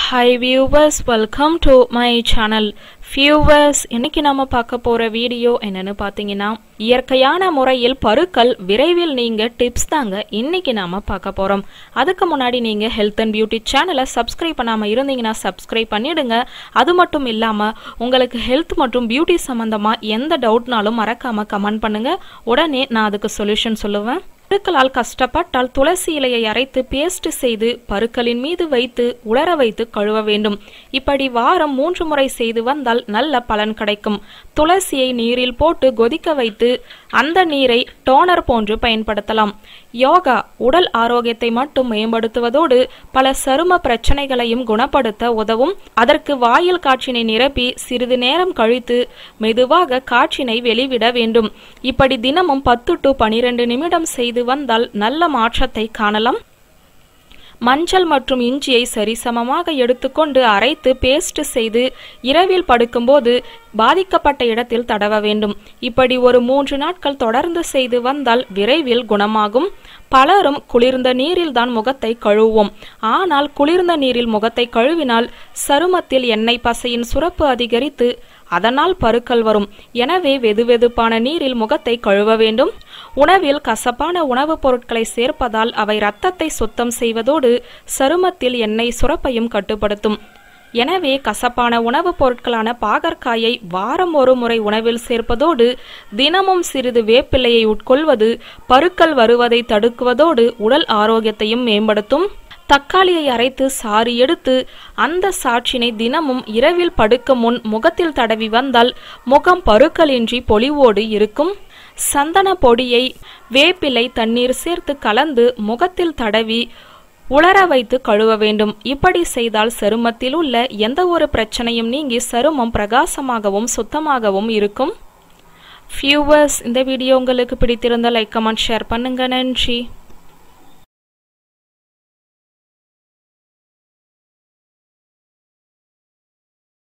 hi viewers welcome to my channel viewers இன்னைக்கு நாம பார்க்க போற வீடியோ என்னன்னு பார்த்தீங்கன்னா இயற்கையான முறையில் பருக்கள் விரைவில் நீங்க டிப்ஸ் தாங்க இன்னைக்கு நாம பார்க்க போறோம் அதுக்கு முன்னாடி நீங்க ஹெல்த் அண்ட் பியூட்டி சேனலை சப்ஸ்கிரைப் பண்ணாம இருந்தீங்கன்னா சப்ஸ்கிரைப் பண்ணிடுங்க அது மட்டும் இல்லாம உங்களுக்கு ஹெல்த் மற்றும் பியூட்டி சம்பந்தமா எந்த டவுட்னாலும் மறக்காம கமெண்ட் பண்ணுங்க உடனே நான் அதுக்கு சொல்யூஷன் சொல்லுவேன் பருக்களால் கஷ்டப்பட்டால் துளசி இலையை அரைத்து பேஸ்ட் செய்து பருக்களின் மீது வைத்து உலர வைத்து கழுவ வேண்டும் இப்படி வாரம் மூன்று முறை செய்து வந்தால் நல்ல பலன் கிடைக்கும் துளசியை நீரில் போட்டு கொதிக்க வைத்து அந்த நீரை டோனர் போன்று பயன்படுத்தலாம் யோகா உடல் ஆரோக்கியத்தை மட்டும் மேம்படுத்துவதோடு பல சரும பிரச்சனைகளையும் குணப்படுத்த உதவும் அதற்கு வாயில் காற்றினை நிரப்பி சிறிது நேரம் கழித்து மெதுவாக காற்றினை வெளிவிட வேண்டும் இப்படி தினமும் பத்து டு பனிரெண்டு நிமிடம் செய்து வந்தால் நல்ல மாற்றத்தை காணலாம் மஞ்சள் மற்றும் இஞ்சியை சரிசமமாக எடுத்துக்கொண்டு அரைத்து பேஸ்ட் செய்து இரவில் படுக்கும்போது பாதிக்கப்பட்ட இடத்தில் தடவ வேண்டும் இப்படி ஒரு மூன்று நாட்கள் தொடர்ந்து செய்து வந்தால் விரைவில் குணமாகும் பலரும் குளிர்ந்த நீரில் தான் முகத்தை கழுவுவோம் ஆனால் குளிர்ந்த நீரில் முகத்தை கழுவினால் சருமத்தில் எண்ணெய் பசையின் சுரப்பு அதிகரித்து அதனால் பருக்கள் வரும் எனவே வெதுவெதுப்பான நீரில் முகத்தை கழுவ வேண்டும் உணவில் கசப்பான உணவுப் பொருட்களை சேர்ப்பதால் அவை இரத்தத்தை சுத்தம் செய்வதோடு சருமத்தில் எண்ணெய் சுரப்பையும் கட்டுப்படுத்தும் எனவே கசப்பான உணவுப் பொருட்களான பாகற்காயை வாரம் ஒரு முறை உணவில் சேர்ப்பதோடு தினமும் சிறிது வேப்பிலையை உட்கொள்வது பருக்கள் வருவதை தடுக்குவதோடு உடல் ஆரோக்கியத்தையும் மேம்படுத்தும் தக்காளியை அரைத்து சாறு எடுத்து அந்த சாற்றினை தினமும் இரவில் படுக்கும் முன் முகத்தில் தடவி வந்தால் முகம் பருக்களின்றி பொலிவோடு இருக்கும் சந்தன பொடியை வேப்பிலை தண்ணீர் சேர்த்து கலந்து முகத்தில் தடவி உலர வைத்து கழுவ வேண்டும் இப்படி செய்தால் சருமத்தில் உள்ள எந்த ஒரு பிரச்சனையும் நீங்கி சருமம் பிரகாசமாகவும் சுத்தமாகவும் இருக்கும் ஃபியூவர்ஸ் இந்த வீடியோ உங்களுக்கு பிடித்திருந்தால் லைக் கமெண்ட் ஷேர் பண்ணுங்க நன்றி